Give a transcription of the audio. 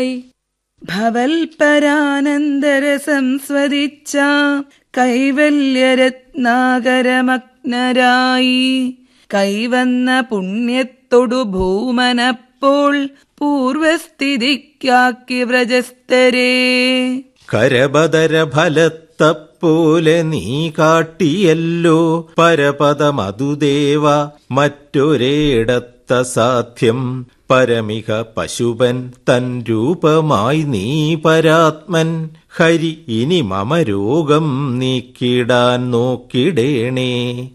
ഭവൽപരാനന്ദര സംസ്വദിച്ച കൈവല്യരത്നാകരമഗ്നരായി കൈവന്ന പുണ്യത്തൊടു ഭൂമനപ്പോൾ പൂർവസ്ഥിതിക്കാക്കി വ്രജസ്ഥരെ കരബദര ഫലത്തപ്പോലെ നീ കാട്ടിയല്ലോ പരപദമതുദേവ മറ്റൊരേടത്ത സാധ്യം പരമിക പശുപൻ തൻ രൂപമായി നീ പരാത്മൻ ഹരി ഇനി മമ രോഗം നീക്കിടാൻ നോക്കിടേണേ